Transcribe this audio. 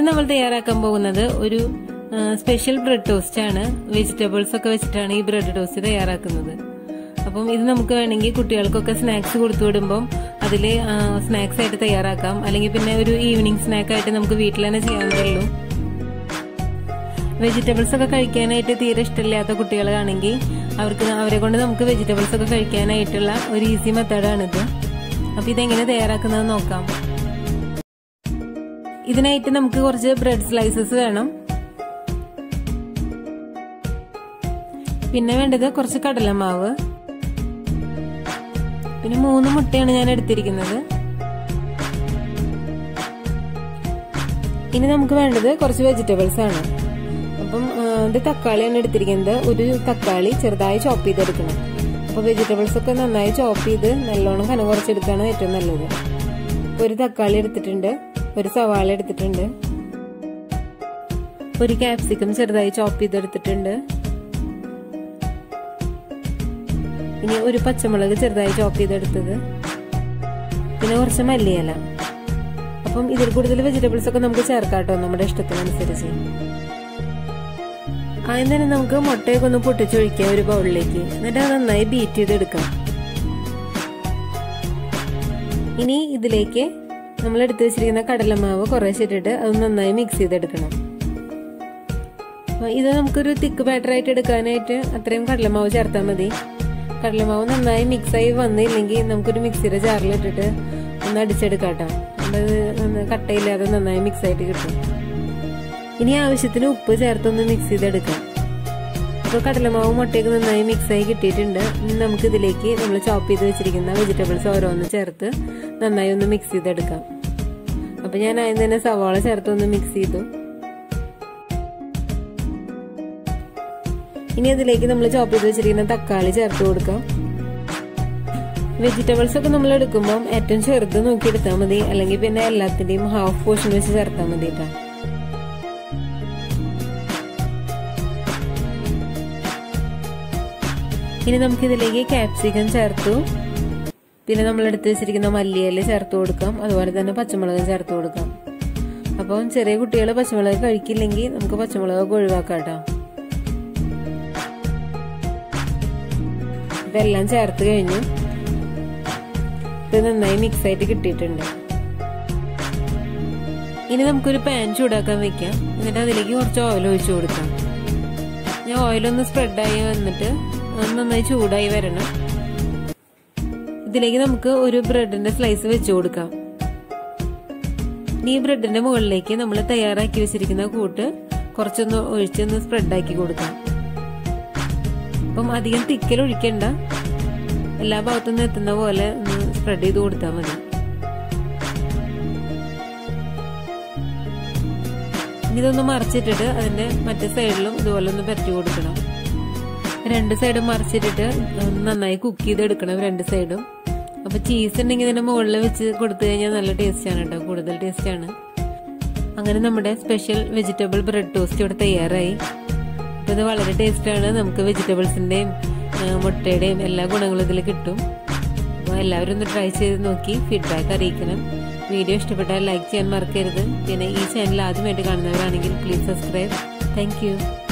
നമ്മൾ തയ്യാറാക്കാൻ പോകുന്നത് ഒരു സ്പെഷ്യൽ ബ്രെഡ് ടോസ്റ്റ് ആണ് വെജിറ്റബിൾസ് ഒക്കെ വെച്ചിട്ടാണ് ഈ ബ്രെഡ് ടോസ്റ്റ് തയ്യാറാക്കുന്നത് അപ്പം ഇത് നമുക്ക് വേണമെങ്കിൽ കുട്ടികൾക്കൊക്കെ സ്നാക്സ് കൊടുത്തു വിടുമ്പം അതിൽ സ്നാക്സ് ആയിട്ട് തയ്യാറാക്കാം അല്ലെങ്കിൽ പിന്നെ ഒരു ഈവനിങ് സ്നാക്ക് ആയിട്ട് നമുക്ക് വീട്ടിൽ തന്നെ ചെയ്യാവുന്നതേ വെജിറ്റബിൾസ് ഒക്കെ കഴിക്കാനായിട്ട് തീരെ ഇഷ്ടമില്ലാത്ത കുട്ടികളാണെങ്കിൽ അവർക്ക് അവരെ കൊണ്ട് നമുക്ക് വെജിറ്റബിൾസ് ഒക്കെ കഴിക്കാനായിട്ടുള്ള ഒരു ഈസി മെത്തേഡാണിത് അപ്പൊ ഇതെങ്ങനെ തയ്യാറാക്കുന്നത് നോക്കാം ഇതിനായിട്ട് നമുക്ക് കുറച്ച് ബ്രെഡ് സ്ലൈസസ് വേണം പിന്നെ വേണ്ടത് കുറച്ച് കടലമാവ് പിന്നെ മൂന്ന് മുട്ടയാണ് ഞാൻ എടുത്തിരിക്കുന്നത് ഇനി നമുക്ക് വേണ്ടത് കുറച്ച് വെജിറ്റബിൾസ് ആണ് അപ്പം ഇത് തക്കാളിയാണ് എടുത്തിരിക്കുന്നത് ഒരു തക്കാളി ചെറുതായി ചോപ്പ് ചെയ്തെടുക്കണം അപ്പോൾ വെജിറ്റബിൾസ് ഒക്കെ നന്നായി ചോപ്പ് ചെയ്ത് നല്ലോണം കനം കുറച്ചെടുക്കുകയാണ് ഏറ്റവും നല്ലത് ഒരു തക്കാളി എടുത്തിട്ടുണ്ട് ഒരു സവാള എടുത്തിട്ടുണ്ട് ഒരു ക്യാപ്സിക്കം ചെറുതായി ചോപ്പ് ചെയ്തെടുത്തിട്ടുണ്ട് ഇനി ഒരു പച്ചമുളക് ചെറുതായി ചോപ്പ് ചെയ്തെടുത്തത് പിന്നെ കുറച്ച് മല്ലിയില അപ്പം ഇതിൽ കൂടുതൽ വെജിറ്റബിൾസ് ഒക്കെ നമുക്ക് ചേർക്കാട്ടോ നമ്മുടെ ഇഷ്ടത്തിനനുസരിച്ച് ആദ്യം തന്നെ നമുക്ക് മുട്ടയൊക്കെ ഒന്ന് പൊട്ടിച്ചൊഴിക്കാം ഒരു ബൗളിലേക്ക് എന്നിട്ട് അത് നന്നായി ബീറ്റ് ചെയ്തെടുക്കാം ഇനി ഇതിലേക്ക് നമ്മൾ എടുത്തു വെച്ചിരിക്കുന്ന കടലമാവ് കുറേശ്ശെ ഇട്ടിട്ട് അത് നന്നായി മിക്സ് ചെയ്തെടുക്കണം ഇത് നമുക്കൊരു തിക്ക് ബാറ്റർ ആയിട്ട് എടുക്കാനായിട്ട് അത്രയും കടലമാവ് ചേർത്താൽ മതി കടലമാവ് നന്നായി മിക്സായി വന്നില്ലെങ്കിൽ നമുക്കൊരു മിക്സിയുടെ ജാറിലിട്ടിട്ട് ഒന്ന് അടിച്ചെടുക്കാം കേട്ടോ അത് കട്ടയില്ലാതെ നന്നായി മിക്സ് ആയിട്ട് കിട്ടും ഇനി ആവശ്യത്തിന് ഉപ്പ് ചേർത്തൊന്ന് മിക്സ് ചെയ്തെടുക്കാം അപ്പോൾ കടലമാവ് മുട്ടയൊക്കെ നന്നായി മിക്സായി കിട്ടിയിട്ടുണ്ട് ഇനി നമുക്ക് ഇതിലേക്ക് നമ്മൾ ചോപ്പ് ചെയ്ത് വെച്ചിരിക്കുന്ന വെജിറ്റബിൾസ് ഓരോന്ന് ചേർത്ത് നന്നായി ഒന്ന് മിക്സ് ചെയ്തെടുക്കാം അപ്പോൾ ഞാൻ ആദ്യം തന്നെ സവാള ചേർത്ത് ഒന്ന് മിക്സ് ചെയ്തു ഇനി അതിലേക്ക് നമ്മൾ ചോപ്പ് ചെയ്ത് വെച്ചിരിക്കുന്ന തക്കാളി ചേർത്ത് കൊടുക്കാം വെജിറ്റബിൾസ് ഒക്കെ നമ്മൾ എടുക്കുമ്പോൾ ഏറ്റവും ചെറുത് നോക്കി എടുത്താൽ മതി അല്ലെങ്കിൽ പിന്നെ എല്ലാത്തിന്റെയും ഹാഫ് പോർഷൻ വെച്ച് ചേർത്താൽ മതി കേട്ടോ ഇനി നമുക്ക് ഇതിലേക്ക് ക്യാപ്സിക്കം ചേർത്തു പിന്നെ നമ്മൾ എടുത്ത് വെച്ചിരിക്കുന്ന മല്ലിയില ചേർത്ത് കൊടുക്കാം അതുപോലെ തന്നെ പച്ചമുളക് ചേർത്ത് കൊടുക്കാം അപ്പം ചെറിയ കുട്ടികൾ പച്ചമുളക് കഴിക്കില്ലെങ്കിൽ നമുക്ക് പച്ചമുളക് ഒഴിവാക്കാം കേട്ടോ ഇതെല്ലാം ചേർത്ത് കഴിഞ്ഞു ഇത് നന്നായി മിക്സ് ആയിട്ട് കിട്ടിയിട്ടുണ്ട് ഇനി നമുക്കൊരു പാൻ ചൂടാക്കാൻ വെക്കാം എന്നിട്ട് അതിലേക്ക് കുറച്ച് ഓയിൽ ഒഴിച്ചു കൊടുക്കാം ഞാൻ ഓയിലൊന്ന് സ്പ്രെഡായി വന്നിട്ട് നന്നായി ചൂടായി വരണം ഇതിലേക്ക് നമുക്ക് ഒരു ബ്രെഡിന്റെ സ്ലൈസ് വെച്ചു കൊടുക്കാം ഈ ബ്രെഡിന്റെ മുകളിലേക്ക് നമ്മൾ തയ്യാറാക്കി വെച്ചിരിക്കുന്ന കൂട്ട് കുറച്ചൊന്ന് ഒഴിച്ചൊന്ന് സ്പ്രെഡാക്കി കൊടുക്കാം അപ്പം അധികം തിക്കൽ ഒഴിക്കണ്ട എല്ലാ ഭാഗത്തുനിന്ന് എത്തുന്ന പോലെ ഒന്ന് സ്പ്രെഡ് ചെയ്ത് കൊടുത്താൽ മതി ഇതൊന്ന് മറിച്ചിട്ടിട്ട് അതിന്റെ മറ്റേ സൈഡിലും ഇതുപോലെ ഒന്ന് പരത്തി കൊടുക്കണം രണ്ട് സൈഡും മറിച്ചിട്ടിട്ട് നന്നായി കുക്ക് ചെയ്തെടുക്കണം രണ്ട് സൈഡും അപ്പൊ ചീസ് ഉണ്ടെങ്കിൽ ഇതിന്റെ മുകളിൽ വെച്ച് കൊടുത്തു കഴിഞ്ഞാൽ നല്ല ടേസ്റ്റ് ആണ് കേട്ടോ കൂടുതൽ ടേസ്റ്റ് ആണ് അങ്ങനെ നമ്മുടെ സ്പെഷ്യൽ വെജിറ്റബിൾ ബ്രെഡ് ടോസ്റ്റ് ഇവിടെ തയ്യാറായി അപ്പോൾ ഇത് വളരെ ടേസ്റ്റാണ് നമുക്ക് വെജിറ്റബിൾസിൻ്റെയും മുട്ടയുടെയും എല്ലാ ഗുണങ്ങളും ഇതിൽ കിട്ടും അപ്പോൾ എല്ലാവരും ഒന്ന് ട്രൈ ചെയ്ത് നോക്കി ഫീഡ്ബാക്ക് അറിയിക്കണം വീഡിയോ ഇഷ്ടപ്പെട്ടാൽ ലൈക്ക് ചെയ്യാൻ മറക്കരുത് പിന്നെ ഈ ചാനൽ ആദ്യമായിട്ട് കാണുന്നവരാണെങ്കിൽ പ്ലീസ് സബ്സ്ക്രൈബ് താങ്ക്